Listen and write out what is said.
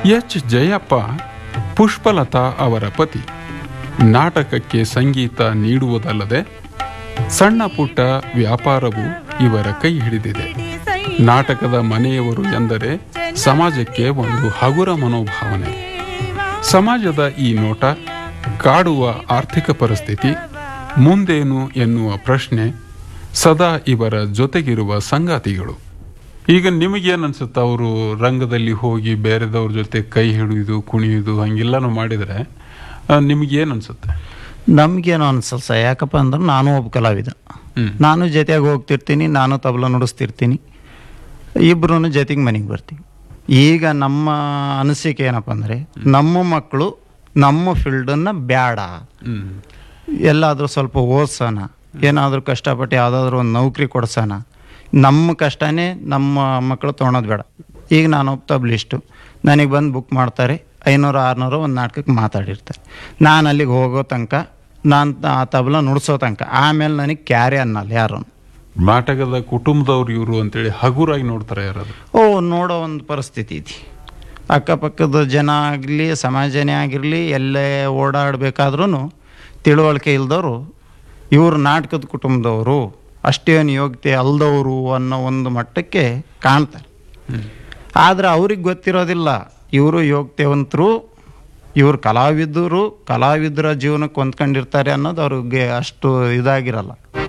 H Jayappa Pushpalatha ಅವರ ಪತಿ ನಾಟಕಕ್ಕೆ ಸಂಗೀತ ನೀಡುವುದಲ್ಲದೆ ಸಣ್ಣ ಪುಟ್ಟ ವ್ಯಾಪಾರವು ಇವರ ಕೈ ಹಿಡಿದಿದೆ ನಾಟಕದ ಮನೆಯವರು ಎಂದರೆ ಸಮಾಜಕ್ಕೆ ಒಂದು ಹಗುರ ಮನೋಭಾವನೆ ಸಮಾಜದ ಈ ನೋಟ ಕಾಡುವ ಆರ್ಥಿಕ ಪರಿಸ್ಥಿತಿ ಮುಂದೇನು ಎನ್ನುವ ಪ್ರಶ್ನೆ ಸದಾ ಇವರ ಜೊತೆಗಿರುವ ಸಂಗಾತಿಗಳು ಈಗ ನಿಮಗೇನು ಅನ್ಸುತ್ತೆ ಅವರು ರಂಗದಲ್ಲಿ ಹೋಗಿ ಬೇರೆದವ್ರ ಜೊತೆ ಕೈ ಹಿಡಿದು ಕುಣಿಯುವುದು ಹಂಗೆಲ್ಲನೂ ಮಾಡಿದರೆ ನಿಮಗೇನು ಅನ್ಸುತ್ತೆ ನಮಗೇನು ಅನ್ಸಲ್ಲ ಸರ್ ಯಾಕಪ್ಪ ಅಂದ್ರೆ ನಾನು ಒಬ್ಬ ಕಲಾವಿದ ಹ್ಮ್. ನಾನು ಜೊತೆಯಾಗಿ ಹೋಗ್ತಿರ್ತೀನಿ ನಾನು ತಬಲ ನುಡಿಸ್ತಿರ್ತೀನಿ ಇಬ್ಬರೂ ಜೊತೆಗೆ ಮನೆಗೆ ಬರ್ತೀವಿ ಈಗ ನಮ್ಮ ಅನಿಸಿಕೆ ಏನಪ್ಪ ಅಂದರೆ ನಮ್ಮ ಮಕ್ಕಳು ನಮ್ಮ ಫೀಲ್ಡನ್ನು ಬೇಡ ಹ್ಮ್ ಎಲ್ಲಾದರೂ ಸ್ವಲ್ಪ ಓದ್ಸೋಣ ಏನಾದರೂ ಕಷ್ಟಪಟ್ಟು ಯಾವುದಾದ್ರೂ ಒಂದು ನೌಕರಿ ಕೊಡ್ಸೋಣ ನಮ್ಮ ಕಷ್ಟನೇ ನಮ್ಮ ಮಕ್ಕಳು ತೊಗೊಳೋದು ಬೇಡ ಈಗ ನಾನು ಒಬ್ಬ ತಬ್ಲಿಸ್ಟು ನನಗೆ ಬಂದು ಬುಕ್ ಮಾಡ್ತಾರೆ ಐನೂರು ಆರುನೂರು ಒಂದು ನಾಟಕಕ್ಕೆ ಮಾತಾಡಿರ್ತಾರೆ ನಾನು ಅಲ್ಲಿಗೆ ಹೋಗೋ ತನಕ ನಾನು ಆ ತಬಲ ನುಡ್ಸೋ ತನಕ ಆಮೇಲೆ ನನಗೆ ಕ್ಯಾರೆ ಅನ್ನಲ್ಲ ಯಾರು ನಾಟಕದ ಕುಟುಂಬದವ್ರು ಇವರು ಅಂತೇಳಿ ಹಗುರಾಗಿ ನೋಡ್ತಾರೆ ಯಾರಾದ್ರು ಓ ನೋಡೋ ಒಂದು ಪರಿಸ್ಥಿತಿ ಇದೆ ಅಕ್ಕಪಕ್ಕದ ಜನ ಆಗಲಿ ಸಮಾಜನೇ ಆಗಿರಲಿ ಎಲ್ಲೇ ಓಡಾಡಬೇಕಾದ್ರೂ ತಿಳುವಳಿಕೆ ಇಲ್ದವರು ಇವರು ನಾಟಕದ ಕುಟುಂಬದವರು ಅಷ್ಟೇನು ಯೋಗ್ಯತೆ ಅಲ್ದವರು ಅನ್ನೋ ಒಂದು ಮಟ್ಟಕ್ಕೆ ಕಾಣ್ತಾರೆ ಆದರೆ ಅವ್ರಿಗೆ ಗೊತ್ತಿರೋದಿಲ್ಲ ಇವರು ಯೋಗ್ಯತೆವಂತರು ಇವರು ಕಲಾವಿದರು ಕಲಾವಿದರ ಜೀವನಕ್ಕೆ ಹೊಂದ್ಕೊಂಡಿರ್ತಾರೆ ಅನ್ನೋದು ಅವ್ರಿಗೆ ಅಷ್ಟು ಇದಾಗಿರಲ್ಲ